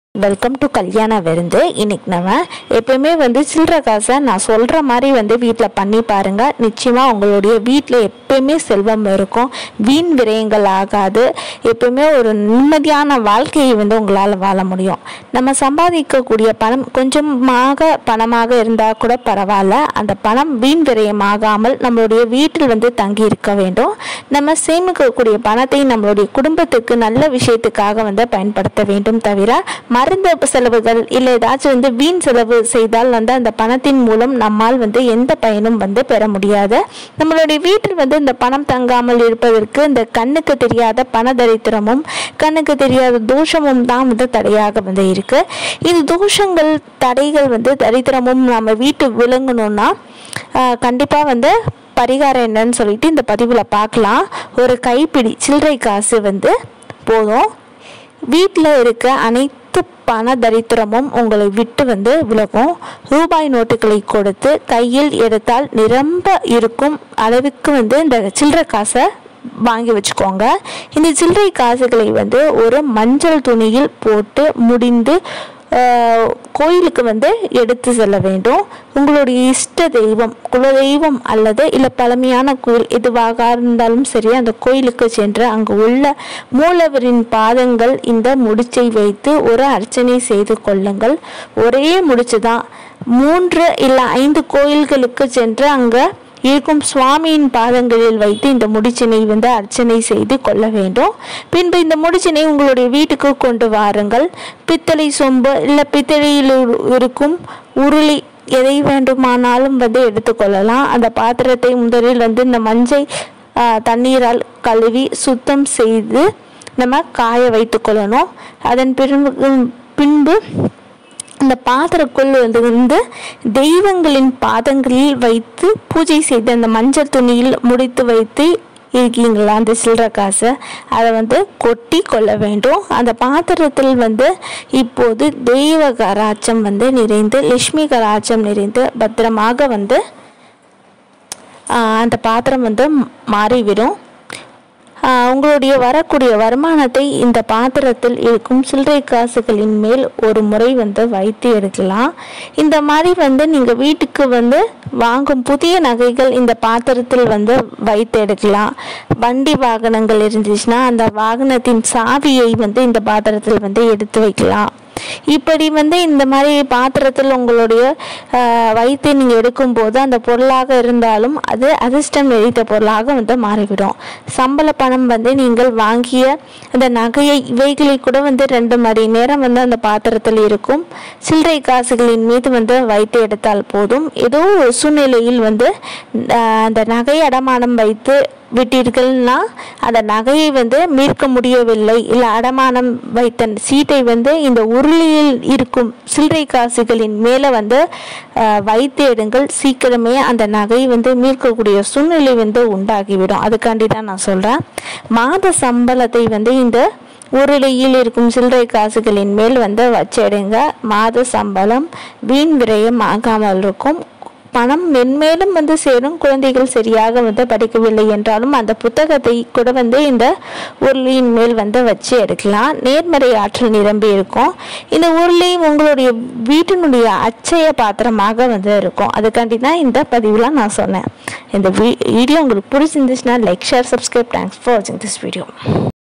welcome to கல்யாண விருந்து இன்னைக்கு நம்ம எப்பயுமே வந்து சில்லற காசை நான் சொல்கிற மாதிரி வந்து வீட்டில் பண்ணி பாருங்க நிச்சயமாக உங்களுடைய வீட்டில் எப்பயுமே செல்வம் இருக்கும் வீண் விரயங்கள் ஆகாது எப்பயுமே ஒரு நிம்மதியான வாழ்க்கையை வந்து உங்களால் வாழ முடியும் நம்ம சம்பாதிக்கக்கூடிய பணம் கொஞ்சமாக பணமாக இருந்தால் கூட பரவாயில்ல அந்த பணம் வீண் விரயமாகாமல் நம்மளுடைய வீட்டில் வந்து தங்கி இருக்க வேண்டும் நம்ம சேமிக்கக்கூடிய பணத்தை நம்மளுடைய குடும்பத்துக்கு நல்ல விஷயத்துக்காக வந்து பயன்படுத்த வேண்டும் தவிர மருந்து செலவுகள் இல்லை ஏதாச்சும் வந்து வீண் செலவு செய்தால் வந்து அந்த பணத்தின் மூலம் நம்மால் வந்து எந்த பயனும் வந்து பெற முடியாது நம்மளுடைய வீட்டில் வந்து இந்த பணம் தங்காமல் இருப்பதற்கு இந்த கண்ணுக்கு தெரியாத பண தரித்திரமும் கண்ணுக்கு தெரியாத தோஷமும் தான் வந்து தடையாக வந்து இருக்கு இது தோஷங்கள் தடைகள் வந்து தரித்திரமும் நம்ம வீட்டு விளங்கணும்னா கண்டிப்பாக வந்து பரிகாரம் என்னன்னு சொல்லிட்டு இந்த பதிவில் பார்க்கலாம் ஒரு கைப்பிடி சில்லறை காசு வந்து போதும் வீட்டில் இருக்க அனைத்து பண தரித்திரமும் உங்களை விட்டு வந்து விலகும் ரூபாய் நோட்டுகளை கொடுத்து கையில் எடுத்தால் நிரம்ப இருக்கும் அளவுக்கு வந்து இந்த சில்லறை காசை வாங்கி வச்சுக்கோங்க இந்த சில்லறை காசுகளை வந்து ஒரு மஞ்சள் துணியில் போட்டு முடிந்து ஆஹ், கோயிலுக்கு வந்து எடுத்து செல்ல வேண்டும் உங்களுடைய இஷ்ட தெய்வம் குலதெய்வம் அல்லது இல்லை பழமையான கோயில் எதுவாக இருந்தாலும் சரி அந்த கோயிலுக்கு சென்று அங்கு உள்ள மூலவரின் பாதங்கள் இந்த முடிச்சை வைத்து ஒரு அர்ச்சனை செய்து கொள்ளுங்கள் ஒரே முடிச்சு தான் மூன்று இல்லை ஐந்து கோயில்களுக்கு சென்று அங்கே இருக்கும் சுவாமியின் பாதங்களில் வைத்து இந்த முடிச்சினை வந்து அர்ச்சனை செய்து கொள்ள வேண்டும் பின்பு இந்த முடிச்சினை உங்களுடைய வீட்டுக்கு கொண்டு வாருங்கள் பித்தளை சொம்பு இல்லை பித்தளையில் இரு- இருக்கும் உருளி எதை வேண்டுமானாலும் வந்து எடுத்துக்கொள்ளலாம் அந்த பாத்திரத்தை முதலில் வந்து இந்த மஞ்சள் ஆ, தண்ணீரால் கழுவி சுத்தம் செய்து நம்ம காய வைத்து கொள்ளணும் அதன் பின்பு பின்பு இந்த பாத்திரக்குள் வந்து வந்து தெய்வங்களின் பாதங்களில் வைத்து பூஜை செய்து அந்த மஞ்சள் துணியில் முடித்து வைத்து இருக்கீங்களா அந்த சில்லற காசை அதை வந்து கொட்டி கொள்ள வேண்டும் அந்த பாத்திரத்தில் வந்து இப்போது தெய்வ கராச்சம் வந்து நிறைந்து லட்சுமி கராச்சம் நிறைந்து பத்திரமாக வந்து ஆஹ், அந்த பாத்திரம் வந்து மாறிவிடும் ஆஹ் உங்களுடைய வரக்கூடிய வருமானத்தை இந்த பாத்திரத்தில் இருக்கும் சில்லறை காசுகளின் மேல் ஒரு முறை வந்து வைத்து எடுக்கலாம் இந்த மாதிரி வந்து நீங்கள் வீட்டுக்கு வந்து வாங்கும் புதிய நகைகள் இந்த பாத்திரத்தில் வந்து வைத்து எடுக்கலாம் வண்டி வாகனங்கள் இருந்துச்சுன்னா அந்த வாகனத்தின் சாவியை வந்து இந்த பாத்திரத்தில் வந்து எடுத்து வைக்கலாம் இப்படி வந்து இந்த மாதிரி பாத்திரத்தில் உங்களுடைய ஆஹ், வைத்து நீங்கள் எடுக்கும்போது அந்த பொருளாக இருந்தாலும் அது அதிர்ஷ்டம் நிறைந்த பொருளாக வந்து மாறிவிடும் சம்பள பணம் வந்து நீங்கள் வாங்கிய அந்த நகையை இவைகளை கூட வந்து ரெண்டு மணி நேரம் வந்து அந்த பாத்திரத்தில் இருக்கும் சில்லறை காசுகளின் மீது வந்து வைத்து எடுத்தால் போதும் ஏதோ ஒரு சூழ்நிலையில் வந்து ஆஹ், அந்த நகை அடமானம் வைத்து விட்டீர்கள்னா அந்த நகையை வந்து மீட்க முடியவில்லை இல்லை அடமானம் வைத்த சீட்டை வந்து இந்த உருளியில் இருக்கும் சில்லறை காசுகளின் மேலே வந்து அஹ், வைத்து எடுங்கள் சீக்கிரமே அந்த நகை வந்து மீட்கக்கூடிய சூழ்நிலை வந்து உண்டாகிவிடும் அதுக்காண்டி தான் நான் சொல்கிறேன் மாத சம்பளத்தை வந்து இந்த உருளையில் இருக்கும் சில்லறை காசுகளின் மேல் வந்து வச்சிடுங்க மாத சம்பளம் வீண் விரயம் ஆகாமல் இருக்கும் பணம் மென்மேலும் வந்து சேரும் குழந்தைகள் சரியாக வந்து படிக்கவில்லை என்றாலும் அந்த புத்தகத்தை கூட வந்து இந்த உருளியின் மேல் வந்து வச்சு எடுக்கலாம் நேர்மறை ஆற்றல் நிரம்பி இருக்கும் இந்த உருளி உங்களுடைய வீட்டினுடைய அச்சய பாத்திரமாக வந்து இருக்கும் அதுக்காண்டி தான் இந்த பதிவுலாம் நான் சொன்னேன் இந்த வீடியோ உங்களுக்கு பிடிச்சிருந்துச்சுன்னா like share subscribe thanks for வாட்சிங் திஸ் வீடியோ